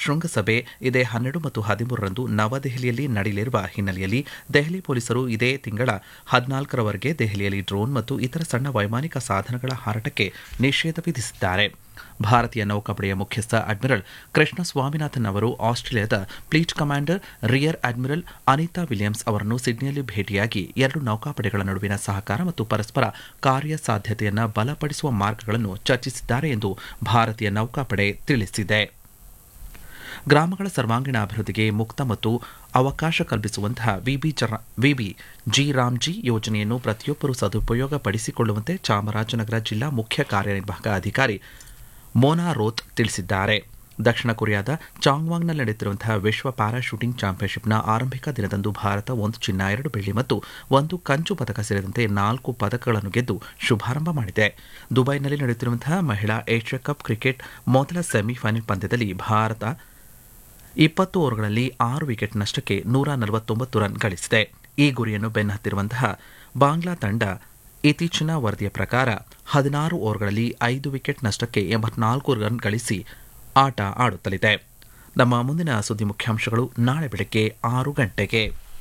ಶೃಂಗಸಭೆ ಇದೇ ಹನ್ನೆರಡು ಮತ್ತು ಹದಿಮೂರರಂದು ನವದೆಹಲಿಯಲ್ಲಿ ನಡೆಯಲಿರುವ ಹಿನ್ನೆಲೆಯಲ್ಲಿ ದೆಹಲಿ ಪೊಲೀಸರು ಇದೇ ತಿಂಗಳ ಹದಿನಾಲ್ಕರವರೆಗೆ ದೆಹಲಿಯಲ್ಲಿ ಡ್ರೋನ್ ಮತ್ತು ಇತರ ಸಣ್ಣ ವೈಮಾನಿಕ ಸಾಧನಗಳ ಹಾರಾಟಕ್ಕೆ ನಿಷೇಧ ವಿಧಿಸಿದ್ದಾರೆ ಭಾರತೀಯ ನೌಕಾಪಡೆಯ ಮುಖ್ಯಸ್ಥ ಅಡ್ಮಿರಲ್ ಕೃಷ್ಣ ಸ್ವಾಮಿನಾಥನ್ ಅವರು ಆಸ್ಟ್ರೇಲಿಯಾದ fleet commander rear admiral Anita Williams ಅವರನ್ನು ಸಿಡ್ನಿಯಲ್ಲಿ ಭೇಟಿಯಾಗಿ ಎರಡು ನೌಕಾಪಡೆಗಳ ನಡುವಿನ ಸಹಕಾರ ಮತ್ತು ಪರಸ್ಪರ ಕಾರ್ಯಸಾಧ್ಯತೆಯನ್ನು ಬಲಪಡಿಸುವ ಮಾರ್ಗಗಳನ್ನು ಚರ್ಚಿಸಿದ್ದಾರೆ ಎಂದು ಭಾರತೀಯ ನೌಕಾಪಡೆ ತಿಳಿಸಿದೆ ಗ್ರಾಮಗಳ ಸರ್ವಾಂಗೀಣ ಅಭಿವೃದ್ಧಿಗೆ ಮುಕ್ತ ಮತ್ತು ಅವಕಾಶ ಕಲ್ಪಿಸುವಂತಹ ವಿಬಿ ವಿಬಿ ಜಿ ರಾಮ್ಜಿ ಯೋಜನೆಯನ್ನು ಪ್ರತಿಯೊಬ್ಬರೂ ಸದುಪಯೋಗ ಪಡಿಸಿಕೊಳ್ಳುವಂತೆ ಚಾಮರಾಜನಗರ ಜಿಲ್ಲಾ ಮುಖ್ಯ ಕಾರ್ಯನಿರ್ವಾಹಕ ಅಧಿಕಾರಿ ಮೋನಾ ರೋತ್ ತಿಳಿಸಿದ್ದಾರೆ ದಕ್ಷಿಣ ಕೊರಿಯಾದ ಚಾಂಗ್ವಾಂಗ್ನಲ್ಲಿ ನಡೆಯುತ್ತಿರುವಂತಹ ವಿಶ್ವ ಪ್ಯಾರಾ ಶೂಟಿಂಗ್ ಚಾಂಪಿಯನ್ಶಿಪ್ನ ಆರಂಭಿಕ ದಿನದಂದು ಭಾರತ ಒಂದು ಚಿನ್ನ ಎರಡು ಬೆಳ್ಳಿ ಮತ್ತು ಒಂದು ಕಂಚು ಪದಕ ಸೇರಿದಂತೆ ನಾಲ್ಕು ಪದಕಗಳನ್ನು ಗೆದ್ದು ಶುಭಾರಂಭ ಮಾಡಿದೆ ದುಬೈನಲ್ಲಿ ನಡೆಯುತ್ತಿರುವಂತಹ ಮಹಿಳಾ ಏಷ್ಯಾ ಕಪ್ ಕ್ರಿಕೆಟ್ ಮೊದಲ ಸೆಮಿಫೈನಲ್ ಪಂದ್ಯದಲ್ಲಿ ಭಾರತ ಇಪ್ಪತ್ತು ಓವರ್ಗಳಲ್ಲಿ ಆರು ವಿಕೆಟ್ ನಷ್ಟಕ್ಕೆ ನೂರ ನಲವತ್ತೊಂಬತ್ತು ರನ್ ಗಳಿಸಿದೆ ಈ ಗುರಿಯನ್ನು ಬೆನ್ನಹತ್ತಿರುವಂತಹ ಬಾಂಗ್ಲಾ ತಂಡ ಇತ್ತೀಚಿನ ವರದಿಯ ಪ್ರಕಾರ ಹದಿನಾರು ಓವರ್ಗಳಲ್ಲಿ ಐದು ವಿಕೆಟ್ ನಷ್ಟಕ್ಕೆ ಎಂಬತ್ನಾಲ್ಕು ರನ್ ಗಳಿಸಿ ಆಟ ಆಡುತ್ತಲಿದೆ ನಮ್ಮ ಮುಂದಿನ ಸುದ್ದಿ ಮುಖ್ಯಾಂಶಗಳು ನಾಳೆ ಬೆಳಗ್ಗೆ ಆರು ಗಂಟೆಗೆ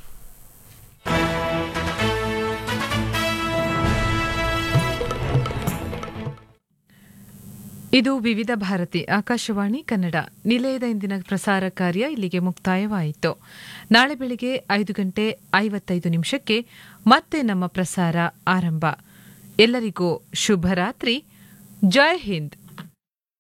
ಇದು ವಿವಿಧ ಭಾರತಿ ಆಕಾಶವಾಣಿ ಕನ್ನಡ ನಿಲಯದ ಇಂದಿನ ಪ್ರಸಾರ ಕಾರ್ಯ ಇಲ್ಲಿಗೆ ಮುಕ್ತಾಯವಾಯಿತು ನಾಳೆ ಬೆಳಿಗ್ಗೆ ಐದು ಗಂಟೆ ಐವತ್ತೈದು ನಿಮಿಷಕ್ಕೆ ಮತ್ತೆ ನಮ್ಮ ಪ್ರಸಾರ ಆರಂಭ ಎಲ್ಲರಿಗೂ ಶುಭರಾತ್ರಿ ಜೈ ಹಿಂದ್